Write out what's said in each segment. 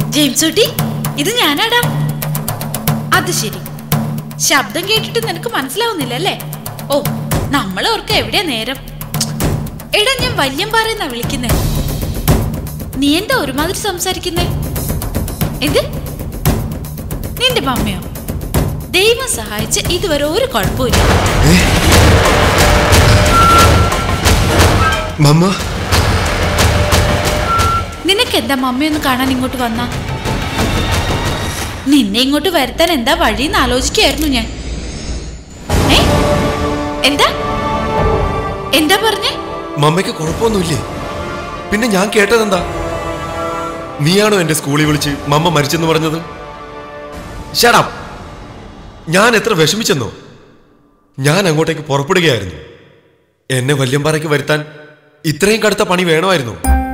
James കുട്ടി ഇത് ഞാനാടാ അത് ശരി ശബ്ദം കേട്ടിട്ട് നിനക്ക് മനസ്സിലാവുന്നില്ല അല്ലേ ഓ നമ്മൾ ഓർക്ക എവിടെയാ നേരം എടാ ഞാൻ വല്യമ്പാറെന്നാ വിളിക്കുന്നേ നീ എന്താ ഒരുമാതിരി സംസാരിക്കുന്നേ എന്ത് നിന്റെ മമ്മയോ ദൈവം സഹായിച്ച് ഇതുവരെ ഒരു കുഴപ്പമില്ല മമ്മ നിനക്ക് എന്താ മമ്മയൊന്ന് കാണാൻ ഇങ്ങോട്ട് വന്ന നിന്നെ ഇങ്ങോട്ട് വരുത്താൻ എന്താ വഴിന്ന് ആലോചിക്കായിരുന്നു ഞാൻ ഏ? എന്താ എന്താ പറഞ്ഞേ മമ്മയ്ക്ക് കുഴപ്പമൊന്നുമില്ലേ പിന്നെ ഞാൻ കേട്ടതെന്താ നീയാണോ എന്റെ സ്കൂളിൽ വിളിച്ച് മമ്മ മരിച്ചെന്ന് പറഞ്ഞത് ഷടാ ഞാൻ എത്ര വിഷമിച്ചെന്നോ ഞാൻ അങ്ങോട്ടേക്ക് പുറപ്പെടുകയായിരുന്നു എന്നെ വല്യമ്പാറയ്ക്ക് വരുത്താൻ ഇത്രയും കടുത്ത പണി വേണമായിരുന്നു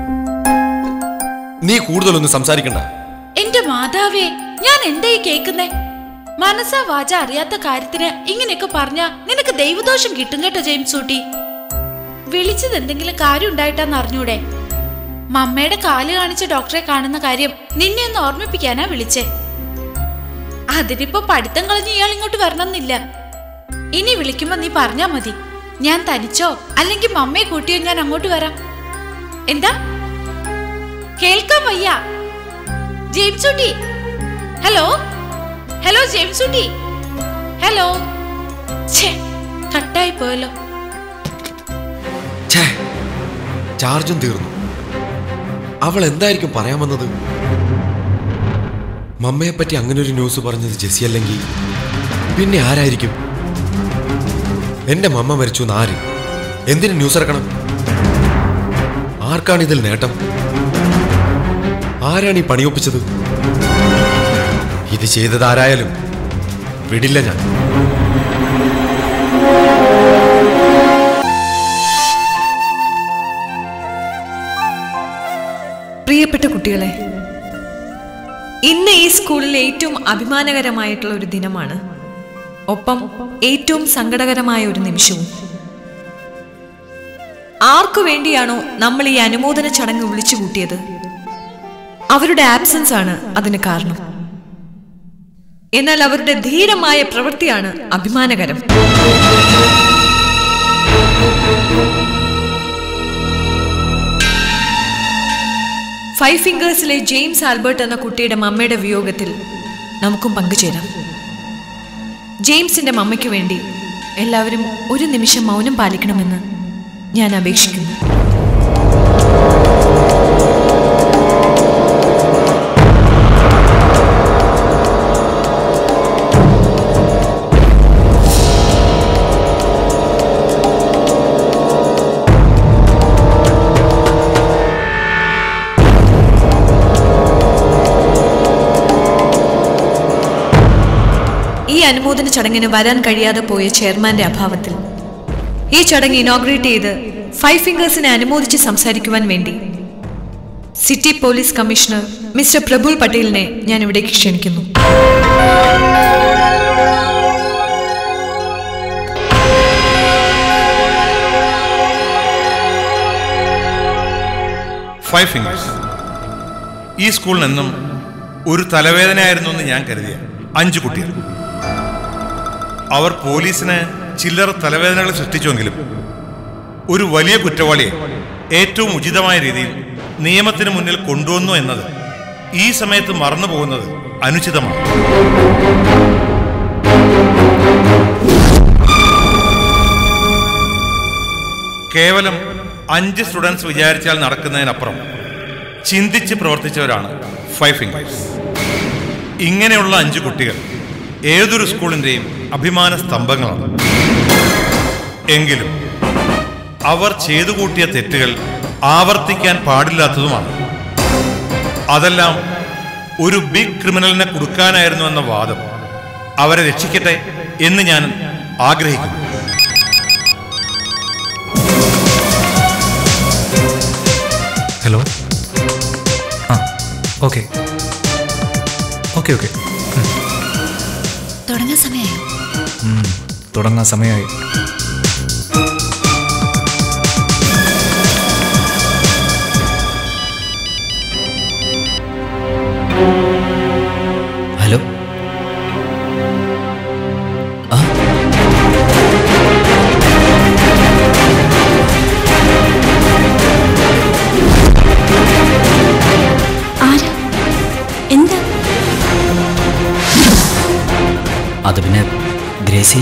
നീ കൂടുതലൊന്നും സംസാരിക്കണ്ട എന്റെ മാതാവേ ഞാൻ എന്താ ഈ കേക്കുന്നേ മനസ്സാ വാച അറിയാത്ത കാര്യത്തിന് ഇങ്ങനെയൊക്കെ പറഞ്ഞ നിനക്ക് ദൈവദോഷം കിട്ടും കേട്ടോ ജെയിംസ് ഊട്ടി വിളിച്ചത് എന്തെങ്കിലും കാര്യം ഉണ്ടായിട്ടാന്ന് അറിഞ്ഞൂടെ മമ്മയുടെ കാല് കാണിച്ച ഡോക്ടറെ കാണുന്ന കാര്യം നിന്നെ ഒന്ന് ഓർമ്മിപ്പിക്കാനാ വിളിച്ചേ അതിനിപ്പോ പഠിത്തം കളഞ്ഞ് ഇയാൾ ഇങ്ങോട്ട് വരണമെന്നില്ല ഇനി വിളിക്കുമ്പോ നീ പറഞ്ഞാ മതി ഞാൻ തനിച്ചോ അല്ലെങ്കിൽ മമ്മയെ കൂട്ടിയോ ഞാൻ അങ്ങോട്ട് വരാം എന്താ കേൾക്കാൻ വയ്യ James Ooty hello hello James Ooty hello ഛേ കട്ടായി പോയല്ലോ ഛേ ചാർജും തീർന്നു അവൾ എന്തായിരിക്കും പറയാൻ വന്നത് മമ്മയെ പറ്റി അങ്ങനെ ഒരു ന്യൂസ് പറഞ്ഞത് ജെസ്സി അല്ലെങ്കിൽ പിന്നെ ആരായിരിക്കും എന്റെ മമ്മ മരിച്ചു എന്ന് ആര് എന്തിന് ന്യൂസ് ഇറക്കണം ആർക്കാണ് ഇതിൽ നേട്ടം ആരാണ് ഈ പണിയൊപ്പിച്ചത് ഇത് ചെയ്തത് ആരായാലും വിടില്ല ഞാൻ പ്രിയപ്പെട്ട കുട്ടികളെ ഇന്ന് ഈ സ്കൂളിൽ ഏറ്റവും അഭിമാനകരമായിട്ടുള്ള ഒരു ദിനമാണ് ഒപ്പം ഏറ്റവും സങ്കടകരമായ ഒരു നിമിഷവും ആർക്കു വേണ്ടിയാണോ നമ്മൾ ഈ അനുമോദന ചടങ്ങ് വിളിച്ചു കൂട്ടിയത് അവരുടെ ആബ്സൻസ് ആണ് അതിന് കാരണം എന്നാൽ അവരുടെ ധീരമായ പ്രവൃത്തിയാണ് അഭിമാനകരം ഫൈവ് ഫിംഗേഴ്സിലെ ജെയിംസ് ആൽബർട്ട് എന്ന കുട്ടിയുടെ മമ്മയുടെ വിയോഗത്തിൽ നമുക്കും പങ്കുചേരാം ജെയിംസിന്റെ മമ്മയ്ക്ക് വേണ്ടി എല്ലാവരും ഒരു നിമിഷം മൗനം പാലിക്കണമെന്ന് ഞാൻ അപേക്ഷിക്കുന്നു ഈ അനുമോദന ചടങ്ങിന് വരാൻ കഴിയാതെ പോയ ചെയർമാന്റെ അഭാവത്തിൽ ഈ ചടങ്ങ് ഇനോഗ്രേറ്റ് ചെയ്ത് ഫൈവ് ഫിംഗേഴ്സിനെ അനുമോദിച്ച് സംസാരിക്കുവാൻ വേണ്ടി city police commissioner mister Praful പട്ടേലിനെ ഞാൻ ഇവിടേക്ക് ക്ഷണിക്കുന്നു ഫൈവ് ഫിംഗേഴ്സ് ഈ സ്കൂളിനെന്നും ഒരു തലവേദനയായിരുന്നു എന്ന് ഞാൻ കരുതിയ അഞ്ചു കുട്ടികൾ അവർ പോലീസിന് ചില്ലറ തലവേദനകൾ സൃഷ്ടിച്ചുവെങ്കിലും ഒരു വലിയ കുറ്റവാളിയെ ഏറ്റവും ഉചിതമായ രീതിയിൽ നിയമത്തിന് മുന്നിൽ കൊണ്ടുവന്നു എന്നത് ഈ സമയത്ത് മറന്നു പോകുന്നത് അനുചിതമാണ് കേവലം അഞ്ച് സ്റ്റുഡൻസ് വിചാരിച്ചാൽ നടക്കുന്നതിനപ്പുറം ചിന്തിച്ച് പ്രവർത്തിച്ചവരാണ് ഫൈവ് ഫിംഗേഴ്സ് ഇങ്ങനെയുള്ള അഞ്ച് കുട്ടികൾ ഏതൊരു സ്കൂളിൻ്റെയും അഭിമാന സ്തംഭങ്ങളാണ് എങ്കിലും അവർ ചെയ്തു കൂട്ടിയ തെറ്റുകൾ ആവർത്തിക്കാൻ പാടില്ലാത്തതുമാണ് അതെല്ലാം ഒരു ബിഗ് ക്രിമിനലിനെ കൊടുക്കാനായിരുന്നു എന്ന വാദം അവരെ രക്ഷിക്കട്ടെ എന്ന് ഞാൻ ആഗ്രഹിക്കുന്നു ഹലോ ആ ഓക്കെ ഓക്കെ ഓക്കെ തുടങ്ങാൻ സമയമായോ തുടങ്ങാൻ സമയമായി അത് പിന്നെ ഗ്രേസി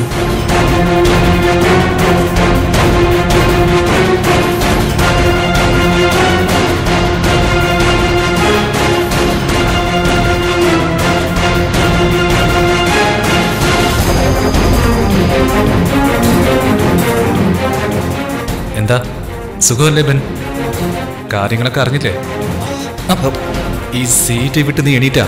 എന്താ സുഖമല്ലേ ബെൻ കാര്യങ്ങളൊക്കെ അറിഞ്ഞില്ലേ അപ്പൊ ഈ സീറ്റ് വിട്ട് നീ എണീറ്റാ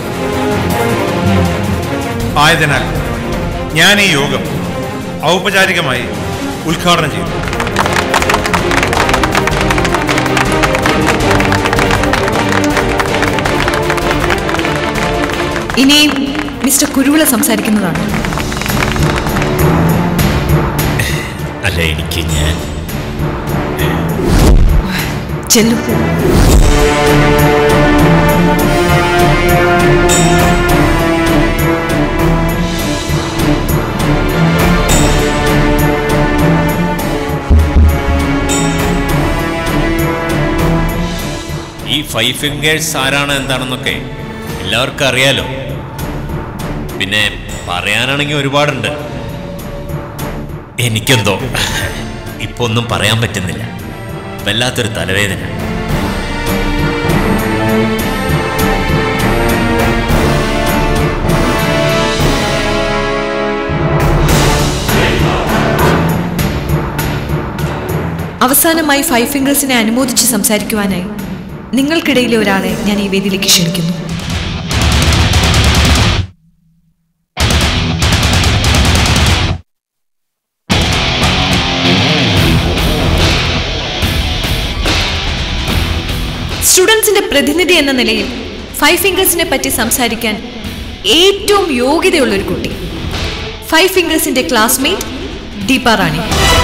ആയതിനാൽ ഞാൻ ഈ യോഗം ഔപചാരികമായി ഉദ്ഘാടനം ചെയ്തു ഇനിയും മിസ്റ്റർ കുരുവിള സംസാരിക്കുന്നതാണ് അല്ല എനിക്ക് ഞാൻ ചെല്ലും ഈ ഫൈവ് ഫിംഗേഴ്സ് ആരാണ് എന്താണെന്നൊക്കെ എല്ലാവർക്കും അറിയാലോ പിന്നെ പറയാനാണെങ്കിൽ ഒരുപാടുണ്ട് എനിക്കെന്തോ ഇപ്പൊ ഒന്നും പറയാൻ പറ്റുന്നില്ല വല്ലാത്തൊരു തലവേദന അവസാനമായി ഫൈവ് ഫിംഗേഴ്സിനെ അനുമോദിച്ച് സംസാരിക്കുവാനായി നിങ്ങൾക്കിടയിലെ ഒരാളെ ഞാൻ ഈ വേദിയിലേക്ക് ക്ഷണിക്കുന്നു സ്റ്റുഡൻസിന്റെ പ്രതിനിധി എന്ന നിലയിൽ ഫൈവ് ഫിംഗേഴ്സിനെ പറ്റി സംസാരിക്കാൻ ഏറ്റവും യോഗ്യതയുള്ള ഒരു കുട്ടി ഫൈവ് ഫിംഗേഴ്സിന്റെ ക്ലാസ്മേറ്റ് ദീപ റാണി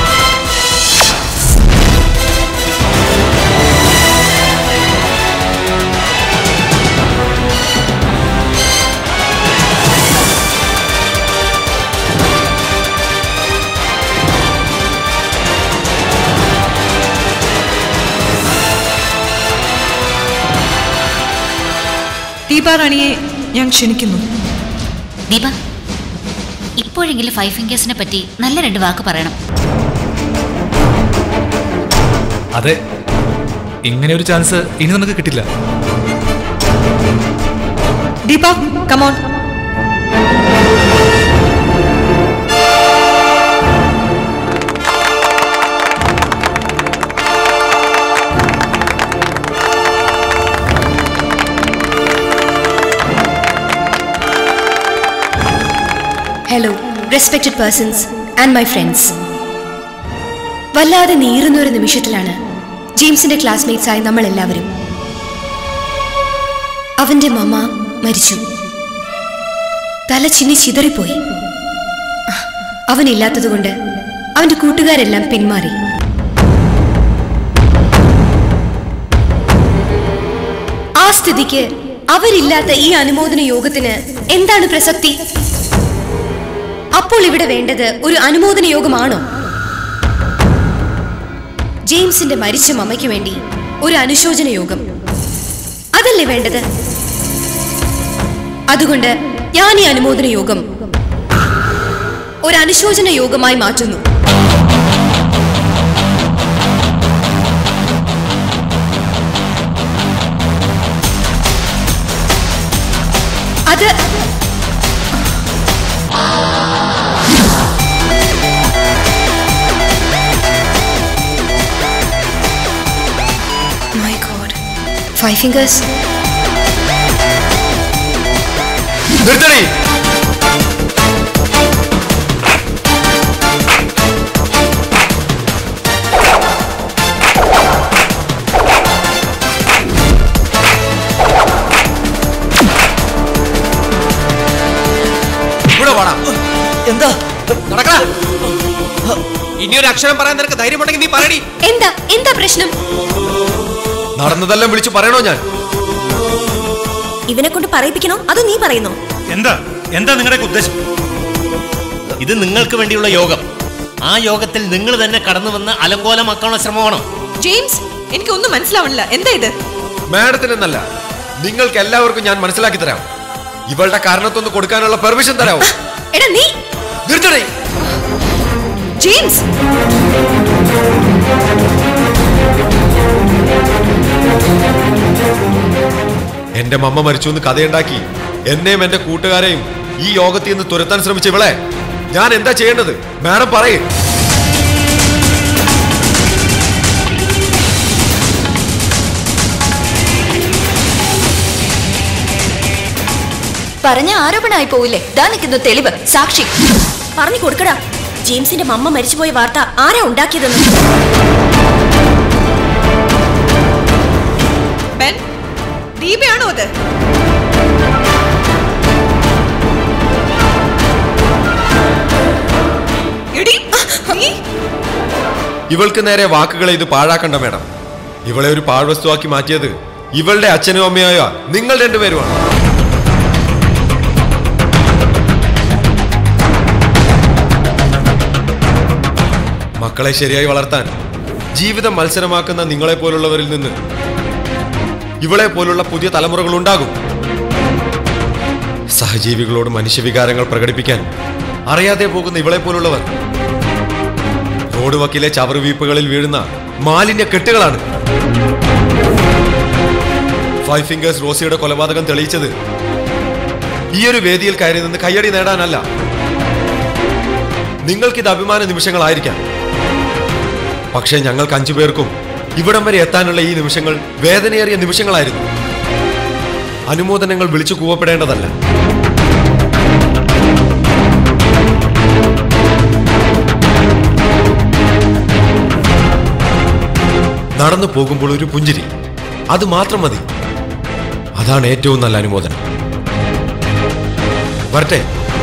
ദീപാറാണിയെ ഞാൻ ക്ഷണിക്കുന്നു ദീപ ഇപ്പോഴെങ്കിലും ഫൈവ് ഫിംഗേഴ്സിനെ പറ്റി നല്ല രണ്ട് വാക്ക് പറയണം അതെ ഇങ്ങനെ ഒരു ചാൻസ് ഇനി നമുക്ക് കിട്ടില്ല Deepa come on hello respected persons and my friends വല്ലാതെ നീറുന്ന ഒരു നിമിഷത്തിലാണ് ജെയിംസിന്റെ ക്ലാസ്മേറ്റ്സ് ആയ നമ്മൾ എല്ലാവരും അവന്റെ മമ്മ മരിച്ചു തല ചിന്നി ചിതറിപ്പോയി അവനില്ലാത്തതുകൊണ്ട് അവന്റെ കൂട്ടുകാരെല്ലാം പിന്മാറി ആ സ്ഥിതിക്ക് അവരില്ലാത്ത ഈ അനുമോദന യോഗത്തിന് എന്താണ് പ്രസക്തി അപ്പോൾ ഇവിടെ വേണ്ടത് ഒരു അനുമോദന യോഗമാണോ ജെയിംസിന്റെ മരിച്ച മമ്മയ്ക്ക് വേണ്ടി ഒരു അനുശോചന യോഗം അതല്ലേ വേണ്ടത് അതുകൊണ്ട് ഞാൻ ഈ അനുമോദന യോഗം ഒരു അനുശോചന യോഗമായി മാറ്റുന്നു അത് മൈ ഗോഡ് ഫൈവ് ഫിംഗേഴ്സ് നിർത്തണേ ഇവിടെ വാടാ എന്താ നടക്കടാ ഇനി ഒരു അക്ഷരം പറയാൻ നിനക്ക് ധൈര്യമുണ്ടെങ്കിൽ നീ പറയടി എന്താ എന്താ പ്രശ്നം നടന്നതെല്ലാം വിളിച്ചു പറയണോ ഞാൻ ഇവനെ കൊണ്ട് പറയിപ്പിക്കണോ അതോ നീ പറയുന്നോ എന്താ എന്താ നിങ്ങളുടെ ഉദ്ദേശം ഇത് നിങ്ങൾക്ക് വേണ്ടിയുള്ള യോഗം ആ യോഗത്തിൽ നിങ്ങൾ തന്നെ കടന്നു വന്ന് അലങ്കോലമാക്കാനുള്ള ശ്രമമാണോ ജെയിംസ് എനിക്കൊന്നും മനസ്സിലാവണില്ല എന്താ ഇത് മാഡത്തിനെന്നല്ല നിങ്ങൾക്ക് എല്ലാവർക്കും ഞാൻ മനസ്സിലാക്കി തരാം ഇവളുടെ കാരണത്തൊന്ന് കൊടുക്കാനുള്ള പെർമിഷൻ തരാമോ എടാ നീ നിർത്തണേ ജെയിംസ് എന്റെ മമ്മ മരിച്ചു എന്ന് കഥയുണ്ടാക്കി എന്നെയും എന്റെ കൂട്ടുകാരെയും ഈ യോഗത്തിൽ നിന്ന് തുരത്താൻ ശ്രമിച്ച ഇവളെ ഞാൻ എന്താ ചെയ്യേണ്ടത് മാഡം പറയേ പറഞ്ഞ ആരോപണമായി പോവില്ലേ ദാ നിൽക്കുന്നു തെളിവ് സാക്ഷി പറഞ്ഞു കൊടുക്കടാ ജെയിംസിന്റെ മമ്മ മരിച്ചുപോയ വാർത്ത ആരാ ഉണ്ടാക്കിയതെന്ന് ബെൻ ദീപയാണോ അത് എടി, നീ ഇവൾക്ക് നേരെ വാക്കുകളെ ഇത് പാഴാക്കണ്ട മേഡം ഇവളെ ഒരു പാഴ്വസ്തുവാക്കി മാറ്റിയത് ഇവളുടെ അച്ഛനും അമ്മയായ നിങ്ങൾ രണ്ടുപേരുമാണ് മക്കളെ ശരിയായി വളർത്താൻ ജീവിതം മത്സരമാക്കുന്ന നിങ്ങളെ പോലുള്ളവരിൽ നിന്ന് ഇവളെ പോലുള്ള പുതിയ തലമുറകൾ ഉണ്ടാകും സഹജീവികളോട് മനുഷ്യവികാരങ്ങൾ പ്രകടിപ്പിക്കാൻ അറിയാതെ പോകുന്ന ഇവളെ പോലുള്ളവർ റോഡ് വക്കിലെ ചവറുവീപ്പുകളിൽ വീഴുന്ന മാലിന്യ കെട്ടുകളാണ് ഫൈവ് ഫിംഗേഴ്സ് റോസിയുടെ കൊലപാതകം തെളിയിച്ചത് ഈ ഒരു വേദിയിൽ കയറി നിന്ന് കയ്യടി നേടാനല്ല നിങ്ങൾക്കിത് അഭിമാന നിമിഷങ്ങളായിരിക്കാം പക്ഷേ ഞങ്ങൾക്ക് അഞ്ചു പേർക്കും ഇവിടം വരെ എത്താനുള്ള ഈ നിമിഷങ്ങൾ വേദനയേറിയ നിമിഷങ്ങളായിരുന്നു അനുമോദനങ്ങൾ വിളിച്ചു കൂവപ്പെടേണ്ടതല്ല നടന്നു പോകുമ്പോൾ ഒരു പുഞ്ചിരി അത് മാത്രം മതി അതാണ് ഏറ്റവും നല്ല അനുമോദനം വരട്ടെ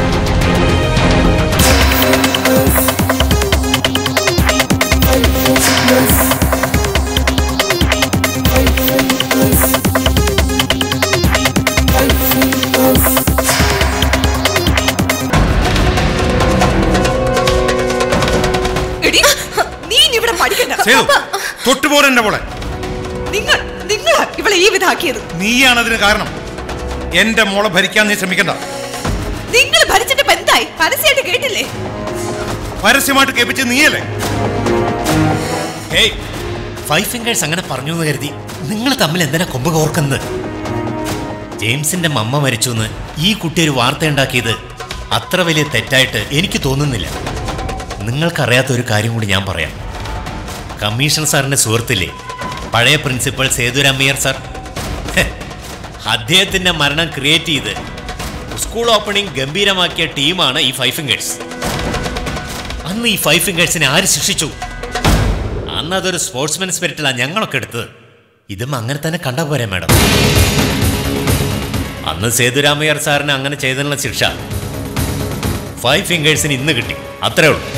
എടി, നീ ഇനി ഇവിടെ പഠിക്കണ്ട സേതു തൊട്ടുപോലെ എന്റെ മോളെ നിങ്ങൾ നിങ്ങളാ ഇവളെ ഈ വിധാക്കിയത് നീയാണ് അതിന് കാരണം എന്റെ മോളെ ഭരിക്കാൻ നീ ശ്രമിക്കണ്ട നിങ്ങൾ ഭരിച്ചിട്ട് ഇപ്പൊ എന്തായി പരസ്യമായിട്ട് കേട്ടില്ലേ പരസ്യമായിട്ട് കേൾപ്പിച്ച് നീയല്ലേ ഹേയ് ഫൈവ് ഫിംഗേഴ്സ് അങ്ങനെ പറഞ്ഞു എന്ന് കരുതി നിങ്ങൾ തമ്മിൽ എന്തിനാ കൊമ്പ് കോർക്കുന്നത് ജെയിംസിന്റെ മമ്മ മരിച്ചു എന്ന് ഈ കുട്ടി ഒരു വാർത്ത ഉണ്ടാക്കിയത് അത്ര വലിയ തെറ്റായിട്ട് എനിക്ക് തോന്നുന്നില്ല നിങ്ങൾക്കറിയാത്ത ഒരു കാര്യം കൂടി ഞാൻ പറയാം കമ്മീഷണർ സാറിന്റെ സുഹൃത്തില്ലേ പഴയ പ്രിൻസിപ്പൽ സേതുരാമയ്യർ സാർ ഹെ, അദ്ദേഹത്തിന്റെ മരണം ക്രിയേറ്റ് ചെയ്ത് സ്കൂൾ ഓപ്പണിംഗ് ഗംഭീരമാക്കിയ ടീമാണ് ഈ ഫൈവ് ഫിംഗേഴ്സ് അന്ന് ഈ ഫൈവ് ഫിംഗേഴ്സിനെ ആര് ശിക്ഷിച്ചു അന്ന് അതൊരു സ്പോർട്സ്മാൻ സ്പിരിറ്റിലാണ് ഞങ്ങളൊക്കെ എടുത്തത് ഇതും അങ്ങനെ തന്നെ കണ്ടാ പോരെ മാഡം അന്ന് സേതുരാമയ്യർ സാറിന് അങ്ങനെ ചെയ്തതിനുള്ള ശിക്ഷ ഫൈവ് ഫിംഗേഴ്സിന് ഇന്ന് കിട്ടി അത്രേ ഉള്ളൂ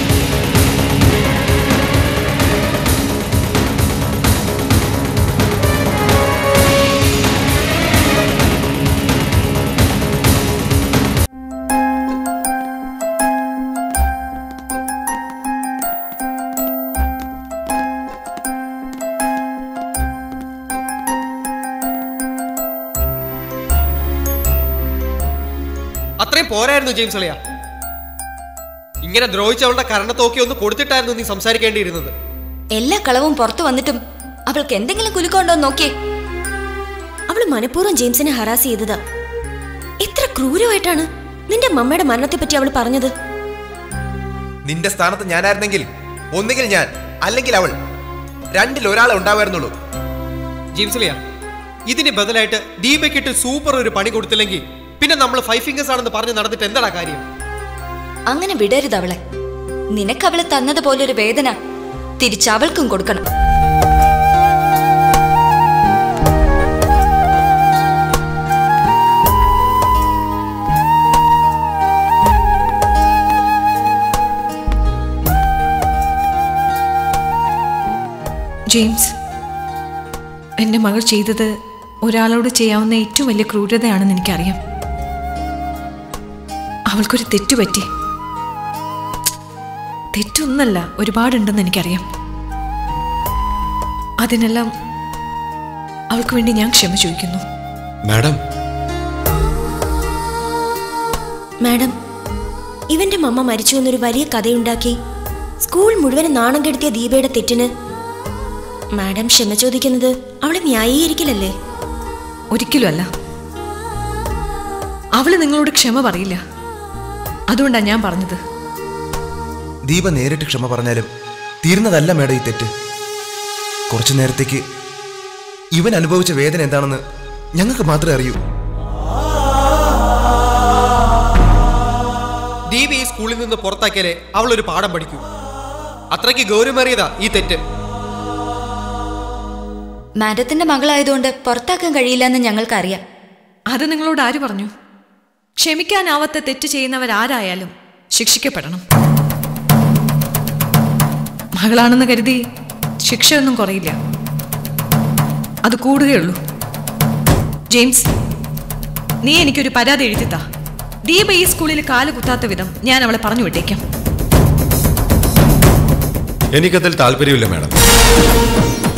അത്രയും പോരായിരുന്നു ജെയിംസ് അളിയ ഇങ്ങനെ ദ്രോഹിച്ചവളുടെ കരണത്തോക്കി ഒന്ന് കൊടുത്തിട്ടായിരുന്നു നീ സംസാരിക്കേണ്ടിയിരുന്നത് എല്ലാ കളവും പുറത്തു വന്നിട്ടും അവൾക്ക് എന്തെങ്കിലും കുലുക്കമുണ്ടോ എന്ന് നോക്കിയേ അവള് മനഃപൂർവ്വം ജെയിംസിനെ ഹറാസ് ചെയ്തതാ എത്ര ക്രൂരമായിട്ടാണ് നിന്റെ മമ്മയുടെ മരണത്തെ പറ്റി അവൾ പറഞ്ഞത് നിന്റെ സ്ഥാനത്ത് ഞാനായിരുന്നെങ്കിൽ ഒന്നുകിൽ ഞാൻ അല്ലെങ്കിൽ അവൾ രണ്ടിൽ ഒരാളെ ഉണ്ടാവായിരുന്നുള്ളൂ ജെയിംസ് അളിയ ഇതിന് ബദലായിട്ട് ദീപയ്ക്കിട്ട് സൂപ്പർ ഒരു പണി കൊടുത്തില്ലെങ്കിൽ പിന്നെ നമ്മൾ ഫൈവ് ഫിംഗേഴ്സ് ആണെന്ന് പറഞ്ഞ് നടന്നിട്ട് എന്താടാ കാര്യം അങ്ങനെ വിടരുത് അവളെ നിനക്കവള് തന്നതുപോലൊരു വേദന തിരിച്ചവൾക്കും കൊടുക്കണം ജെയിംസ് എൻ്റെ മകൾ ചെയ്തത് ഒരാളോട് ചെയ്യാവുന്ന ഏറ്റവും വലിയ ക്രൂരതയാണെന്ന് എനിക്കറിയാം അവൾക്കൊരു തെറ്റുപറ്റി തെറ്റൊന്നല്ല ഒരുപാടുണ്ടെന്ന് എനിക്കറിയാം അതിനെല്ലാം അവൾക്ക് വേണ്ടി ഞാൻ ക്ഷമ ചോദിക്കുന്നു മാഡം മാഡം ഇവന്റെ മമ്മ മരിച്ചു എന്നൊരു വലിയ കഥയുണ്ടാക്കി സ്കൂൾ മുഴുവൻ നാണം കെടുത്തിയ ദീപയുടെ തെറ്റിന് മാഡം ക്ഷമ ചോദിക്കുന്നത് അവളെ ന്യായീകരിക്കലല്ലേ ഒരിക്കലും അല്ല അവള് നിങ്ങളോട് ക്ഷമ പറയില്ല അതുകൊണ്ടാ ഞാൻ പറഞ്ഞത് ദീപ നേരിട്ട് ക്ഷമ പറഞ്ഞാലും തീർന്നതല്ല മേഡം ഈ തെറ്റ് കുറച്ചു നേരത്തേക്ക് ഇവൻ അനുഭവിച്ച വേദന എന്താണെന്ന് ഞങ്ങൾക്ക് മാത്രമേ അറിയൂ ദീപ ഈ സ്കൂളിൽ നിന്ന് പുറത്താക്കിയാലേ അവൾ ഒരു പാഠം പഠിക്കൂ അത്രയ്ക്ക് ഗൗരവമേറിയതാ ഈ തെറ്റ് മാഡത്തിന്റെ മകളായതുകൊണ്ട് പുറത്താക്കാൻ കഴിയില്ലെന്ന് ഞങ്ങൾക്കറിയാം അത് നിങ്ങളോട് ആര് പറഞ്ഞു ക്ഷമിക്കാനാവാത്ത തെറ്റ് ചെയ്യുന്നവരാരായാലും ശിക്ഷിക്കപ്പെടണം മകളാണെന്ന് കരുതി ശിക്ഷയൊന്നും കുറയില്ല അത് കൂടുകയുള്ളൂ ജെയിംസ് നീ എനിക്കൊരു പരാതി എഴുതിത്താ ദീപ ഈ സ്കൂളിൽ കാല് കുത്താത്ത വിധം ഞാൻ അവളെ പറഞ്ഞു വിട്ടേക്കാം എനിക്കതിൽ താല്പര്യമില്ല മാഡം